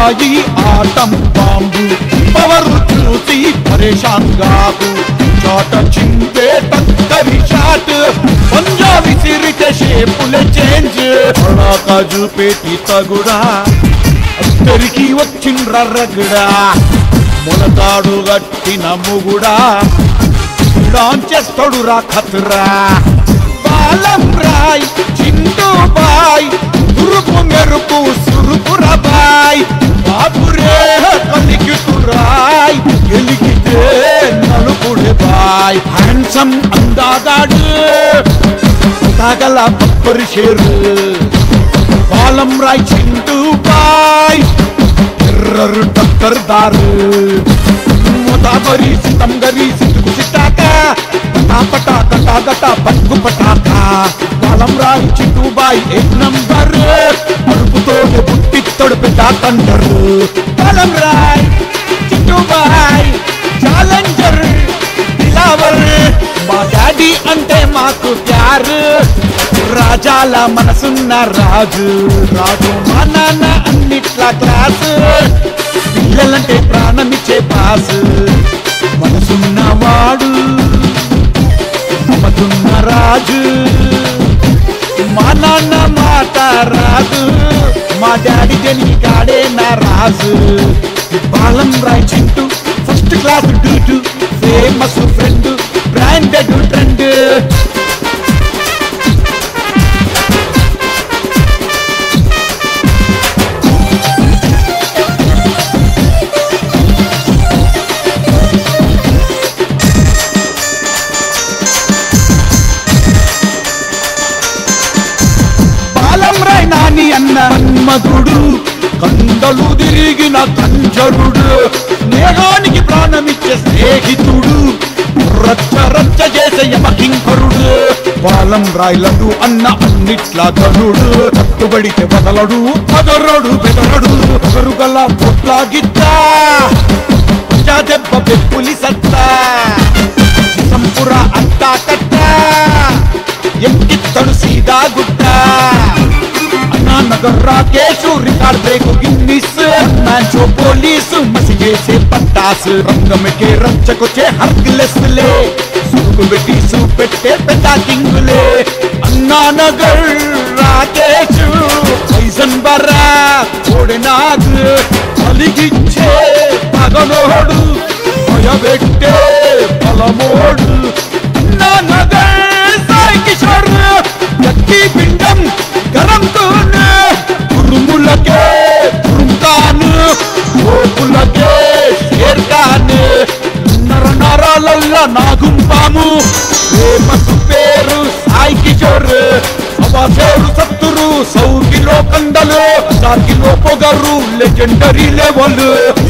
బాయి atom bomb power చూసి పరేషాన్ గాకు చాట చింపే టక్కరి షాట్ పంజాబీ సిరిట షేపుల చేంజ్ పడాక చూపేటి తగుడా అందరికి వచ్చిండ్ర రగడా మొలతాడు గట్టిన ముగుడా చేస్తాడు రా ఖతరా బాలం రాయ్ చింటూ బాయ్ తురుపు మెరుపు సురుపు రబాయ్ బాబురే కలిగితురాయ్ ఎలిగితే నలుపుడే బాయ్ హ్యాండ్సమ్ అందాగాడు తగల పప్పరి షేరు బాలం రాయ్ చింటూ బాయ్ ఎర్రరు టక్కర్ దారు ముతాబరి సితం గరి సిట్టుకు సిట్టాక పటా పటా గటా పట్టుకు పటాక బాలం రాయ్ చింటూ బాయ్ ఏక్ నంబర్ అడుపుతో పుట్టి తొడుపు డాకంటారు బాలం రాయ్ చింటూ బాయ్ ఛాలెంజర్ దిలావర్ మా డాడీ అంటే మాకు ప్యారు రాజాల మనసున్న రాజు రాజు మా నాన్న అన్నిట్లా క్లాసు పిల్లలంటే ప్రాణమిచ్చే పాసు మనసున్నవాడు మమతున్న రాజు మా నాన్న మాట రాదు మా డాడీ దేని కాడే నా రాజు బాలం రాయ్ చింటూ ఫస్ట్ క్లాస్ డ్యూటు famous friend branded trend Balam Rai Nani అన్న మన్మధుడు కండలు తిరిగిన కంజరుడు స్నేహానికి ప్రాణమిచ్చే స్నేహితుడు రచ్చ రచ్చ చేసే యమకింకరుడు బాలం రాయలడు అన్న అన్నిట్లా గనుడు కట్టుబడితే వదలడు అదరడు బెదరడు గల పొట్లా గిత్తా దెబ్బ పెప్పులి సత్తా సంపుర అట్టా కట్టా ఎక్కిత్తడు సీదా గుట్ట Anna Nagar Rakesh record break Guinness macho police మసి చేసే పట్టాసు రంగమికే రచ్చకొచ్చే హర్కిలెస్ లే సురుకు పెట్టి పెట్టే పెద్ద కింగులే అన్నా నగర్ రాకేషు పైసన్ బర్రా ఓడినాగ్ అలిగిచ్చే పగనోడు భయబెట్టే బలమోడు నా నగర్ సాయి కిషోర్ యక్కి పిండం గరం తూన్ ఉరుములకే ఉరుంకాన్ ఓపులకే షేర్ ఖాన్ నర నరాలల్ల నాగుంపాము ప్రేమకు పేరు సాయి కిషోర్ సవా పేరు సత్తురు సౌ కిలో కండలు చార్ కిలో పొగరు legendary level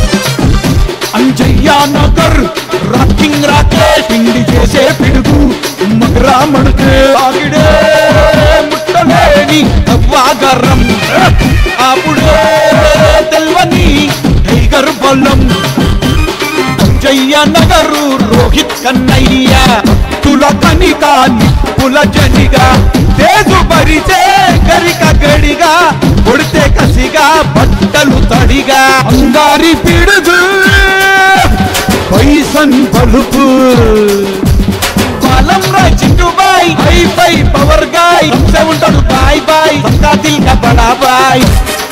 Anjaiah Nagar rocking Rakesh పిండి చేసే పిడుగు మగరామణుకు ఆగిడే ముట్టలేని అవ్వాగరం అప్పుడే తెల్వని టైగర్ బలం అంజయ్య నగరు రోహిత్ కన్నయ్య తుల కనిక నిప్పుల జనిగా తేజు పరిచే గరిక గడిగా కొడితే కసిగా బట్టలు తడిగా అంగారి పిడుగు పైసన్ పలుపు బలం రా Chintu boy hi fi power guy హంసే ఉంటాడు బాయ్ బాయ్ సబ్కా దిల్ కా బడా బాయ్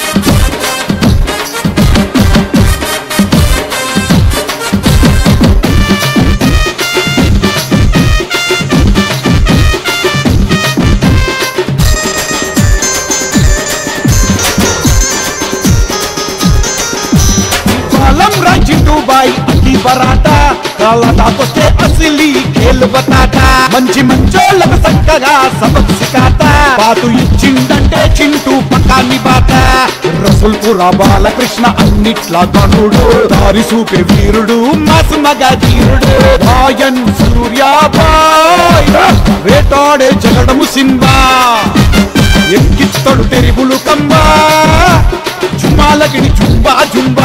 बालम राजिंटू बाई अकी बराटा काला दातोస్తే అసలి ఖేల్ బతాటా మంచి మంచోళ్ళకు చక్కగా సబక్ సికాతా పాతు ఇచ్చిందంటే చింటూ పక్కాని బాట రసుల్పురా బాలకృష్ణ అన్నిట్లా గనుడు దారి సూపే వీరుడు మాసు మగ ధీరుడు రాయన్ సూర్యాబాయ్ వేటాడే జగడము సింబా ఎక్కిత్తడు తెరిబులు కంబా జుమాలకిని జుంబా జుంబా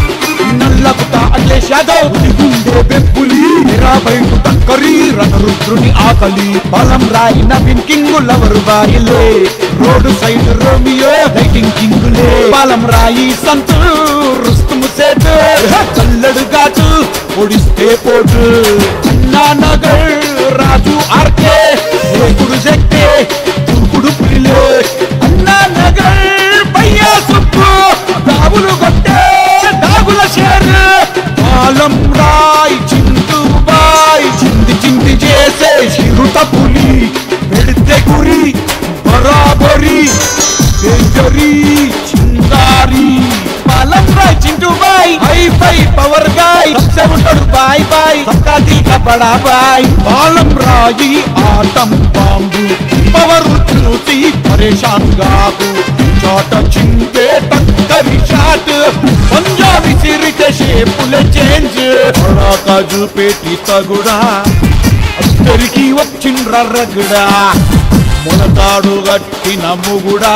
నల్లపుట అఖిలేష్ యాదవ్ గుండె బెప్పులి మీరా బయట టక్కరి రణరుద్ర చంద్రుని ఆకలి బలం రాయి నవీన్ కింగు లవరు బాయిలే రోడ్డు సైడ్ రోమియో లైటింగ్ కింగులే బలం రాయి సంతు రుస్తుము సేటు చల్లడు ఘాటు పొడిస్తే పోటు అన్నా నగర్ రాజు ఆర్కే ఏకుడు శక్తి దూకుడు పులిలే అన్నా నగర్ పయ్యా సుప్పు దావులు కొట్టే దాగుల షేరు పాలం రాయ్ చిందు బాయ్ చింది చింది చేసే చిరుత పులి పెడితే గురి బరాబరి డేంజరీ చిందారి పాలం రాయ్ Chintu boy hi fi power guy సబ్సే ఉంటాడు బాయ్ బాయ్ సబ్కా దిల్ కా బడా బాయ్ పాలం రాయి ఆటం బాంబు పవర్ చూసి పరేషాన్ గాకు చోట చిందే టక్కరి షాట్ పంజాబీ సిరితే షేపులే చేంజ్ కాజు పెట్టి తగుడా అందరికి వచ్చిండ్ర రగుడా మొలతాడు గట్టిన ముగుడా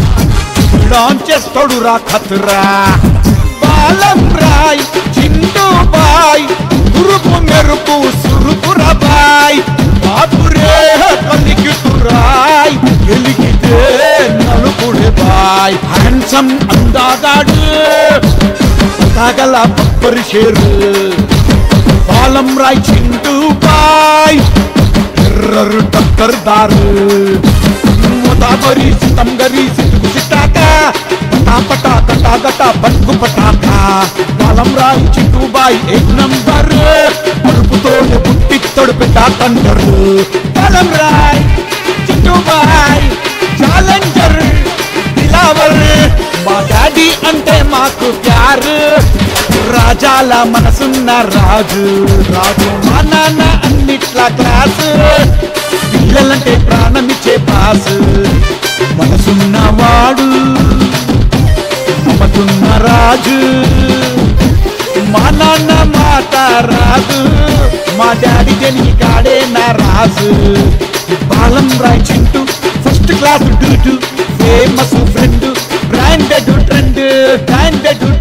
చేస్తాడు రా ఖతరా బాలం రాయ్ చింటూ బాయ్ ఉరుపు మెరుపు సురుపు బాయ్ బాపురే కలిగితురాయ్ గెలిగితే నలుపుడే బాయ్ హ్యాండ్సమ్ అందాగాడు తగల పప్పరి షేరు బాలం రాయ్ చింటూ బాయ్ ఎర్రరు టక్కర్ దారు ముతాబరి సితం గరి సిట్టుకు సిట్టాక పటా పటా గటా గటా బట్కు పటాక బాలం రాయ్ చింటూ బాయ్ ఏక్ నంబర్ అరుపుతోనే పుట్టిత్తడు పెట్ట తండరు బాలం రాయ్ చింటూ బాయ్ ఛాలెంజర్ దిలావర్ మా డాడీ అంటే మాకు ప్యార్ రాజాల మనసున్న రాజు రాజు మా నాన్న అన్నిట్లా క్లాస్ పిల్లలంటే ప్రాణమిచ్చే పాస్ మనసున్న వాడు మమతున్న రాజు మా నాన్న మాట రాదు మా డాడీ జని కాడే నా రాజు బాలం రాయ్ చింటూ ఫస్ట్ క్లాస్ డూటు famous friend branded trend branded